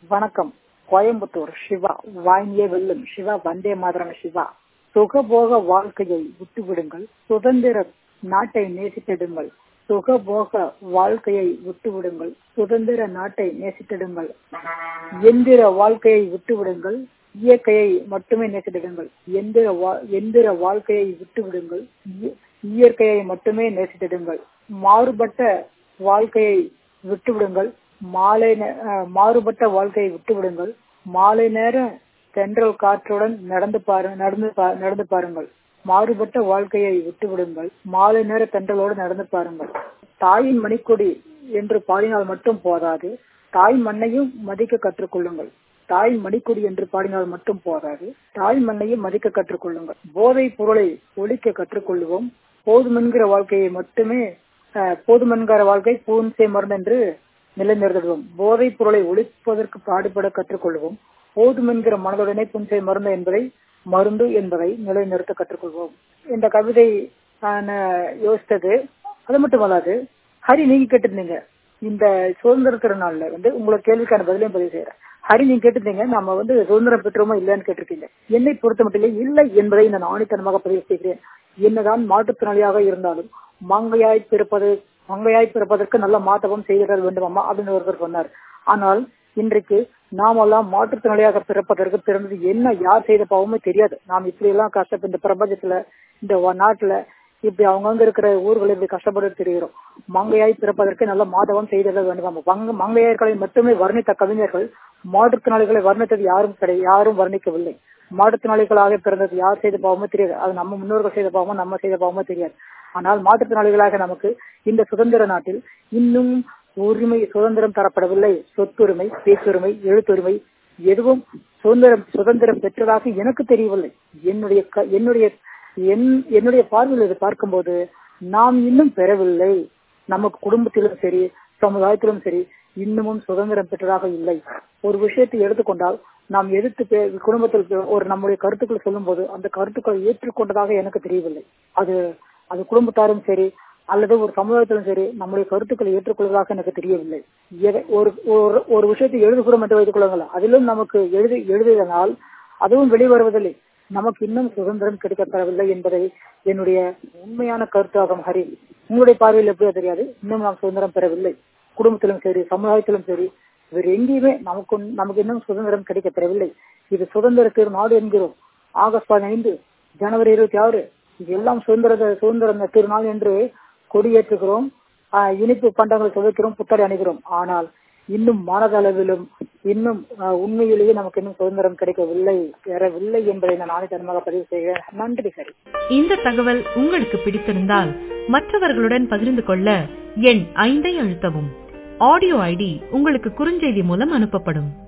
வணக்கம் கோயம்புத்தூர் சிவா வாங்கிய வெல்லும் சிவா வந்தே மாதரம் சிவா சுகபோக வாழ்க்கையை விட்டுவிடுங்கள் சுதந்திர நாட்டை நேசித்திடுங்கள் சுகபோக வாழ்க்கையை விட்டுவிடுங்கள் சுதந்திர நாட்டை நேசித்திடுங்கள் எந்திர வாழ்க்கையை விட்டுவிடுங்கள் இயற்கையை மட்டுமே நேசித்திடுங்கள் எந்திர எந்திர வாழ்க்கையை விட்டுவிடுங்கள் இயற்கையை மட்டுமே நேசித்திடுங்கள் மாறுபட்ட வாழ்க்கையை விட்டுவிடுங்கள் மாலை மாறுபட்ட வாழ்க்கையை விட்டுவிடுங்கள் மாலை நேர தென்றல் காற்றுடன் நடந்து பாரு நடந்து நடந்து பாருங்கள் மாறுபட்ட வாழ்க்கையை விட்டுவிடுங்கள் மாலை நேர தென்றலோடு நடந்து பாருங்கள் தாயின் மணிக்கொடி என்று பாடினால் மட்டும் போதாது தாய் மண்ணையும் மதிக்க கற்றுக்கொள்ளுங்கள் தாய் மணிக்கொடி என்று பாடினால் மட்டும் போதாது தாய் மண்ணையும் மதிக்க கற்றுக்கொள்ளுங்கள் போதை பொருளை ஒழிக்க கற்றுக்கொள்வோம் போதுமென்கிற வாழ்க்கையை மட்டுமே போதுமென்கிற வாழ்க்கை பூன்சே மருந்து என்று நிலைநிறுத்திடுவோம் போதைப் பொருளை ஒழிப்பதற்கு பாடுபட கற்றுக்கொள்வோம் போதுமென்கிற மனதுடனே புன்சை மருந்து என்பதை மருந்து என்பதை நிலைநிறுத்த கற்றுக்கொள்வோம் இந்த கவிதை நான் யோசித்தது அது மட்டும் அல்லாது ஹரி நீங்க கேட்டிருந்தீங்க இந்த சுதந்திர திருநாள்ல வந்து உங்களுக்கு கேள்விக்கான பதிலையும் பதிவு செய்யறேன் ஹரி நீங்க கேட்டிருந்தீங்க நம்ம வந்து சுதந்திரம் பெற்றோமா இல்லைன்னு கேட்டிருக்கீங்க என்னை பொறுத்த மட்டும் இல்லை என்பதை நான் ஆணித்தனமாக பதிவு செய்கிறேன் என்னதான் மாற்றுத்திறனாளியாக இருந்தாலும் மங்கையாய் பிறப்பது மங்கையாய் பிறப்பதற்கு நல்ல மாற்றமும் செய்திடல் வேண்டும் அம்மா அப்படின்னு ஒருத்தர் சொன்னார் ஆனால் இன்றைக்கு நாமெல்லாம் மாற்றுத்திறனாளியாக பிறப்பதற்கு பிறந்தது என்ன யார் செய்த பாவமே தெரியாது நாம் இப்படி எல்லாம் கஷ்டப்பட்டு இந்த பிரபஞ்சத்துல இந்த நாட்டுல இப்படி அவங்கவுங்க இருக்கிற ஊர்களில் இப்படி கஷ்டப்பட்டு தெரிகிறோம் மங்கையாய் பிறப்பதற்கு நல்ல மாதவம் செய்திட வேண்டும் மங்க மங்கையர்களை மட்டுமே வர்ணித்த கவிஞர்கள் மாற்றுத்திறனாளிகளை வர்ணித்தது யாரும் கிடையாது யாரும் வர்ணிக்கவில்லை மாற்றுத்திறனாளிகளாக பிறந்தது யார் செய்த பாவமோ தெரியாது அது நம்ம முன்னோர்கள் செய்த பாவமோ நம்ம செய்த பாவமோ தெரியாது ஆனால் மாற்றுத்திறனாளிகளாக நமக்கு இந்த சுதந்திர நாட்டில் இன்னும் உரிமை சுதந்திரம் தரப்படவில்லை சொத்துரிமை பேச்சுரிமை எழுத்துரிமை எதுவும் சுதந்திரம் சுதந்திரம் பெற்றதாக எனக்கு தெரியவில்லை என்னுடைய என்னுடைய என்னுடைய பார்வையில் இதை பார்க்கும்போது நாம் இன்னும் பெறவில்லை நமக்கு குடும்பத்திலும் சரி சமுதாயத்திலும் சரி இன்னமும் சுதந்திரம் பெற்றதாக இல்லை ஒரு விஷயத்தை எடுத்துக்கொண்டால் நாம் எதிர்த்து குடும்பத்தில் ஒரு நம்முடைய கருத்துக்களை சொல்லும் போது அந்த கருத்துக்களை ஏற்றுக்கொண்டதாக எனக்கு தெரியவில்லை அது அது குடும்பத்தாரும் சரி அல்லது ஒரு சமுதாயத்திலும் சரி நம்முடைய கருத்துக்களை ஏற்றுக்கொள்வதாக எனக்கு தெரியவில்லை ஒரு ஒரு விஷயத்தை எழுதுகிறோம் என்று வைத்துக் கொள்ளுங்கள் அதிலும் நமக்கு எழுதி எழுதியதனால் அதுவும் வெளிவருவதில்லை நமக்கு இன்னும் சுதந்திரம் கிடைக்கப்பெறவில்லை என்பதை என்னுடைய உண்மையான கருத்தாகும் ஹரி உங்களுடைய பார்வையில் எப்படியோ தெரியாது இன்னும் நாம் சுதந்திரம் பெறவில்லை குடும்பத்திலும் சரி சமுதாயத்திலும் சரி வேறு எங்கேயுமே நமக்கு நமக்கு இன்னும் சுதந்திரம் கிடைக்கப்பெறவில்லை இது சுதந்திர திருநாடு என்கிறோம் ஆகஸ்ட் பதினைந்து ஜனவரி இருபத்தி ஆறு இது எல்லாம் சுதந்திர சுதந்திர திருநாள் என்று கொடியேற்றுகிறோம் இனிப்பு பண்டங்களை சுவைக்கிறோம் புத்தடை அணிகிறோம் ஆனால் இன்னும் மனதளவிலும் இன்னும் உண்மையிலேயே நமக்கு இன்னும் சுதந்திரம் கிடைக்கவில்லை பெறவில்லை என்பதை நான் ஆணித்தனமாக பதிவு செய்கிறேன் நன்றி சரி இந்த தகவல் உங்களுக்கு பிடித்திருந்தால் மற்றவர்களுடன் பகிர்ந்து கொள்ள எண் ஐந்தை அழுத்தவும் ஆடியோ ஐடி உங்களுக்கு குறுஞ்செய்தி மூலம் அனுப்பப்படும்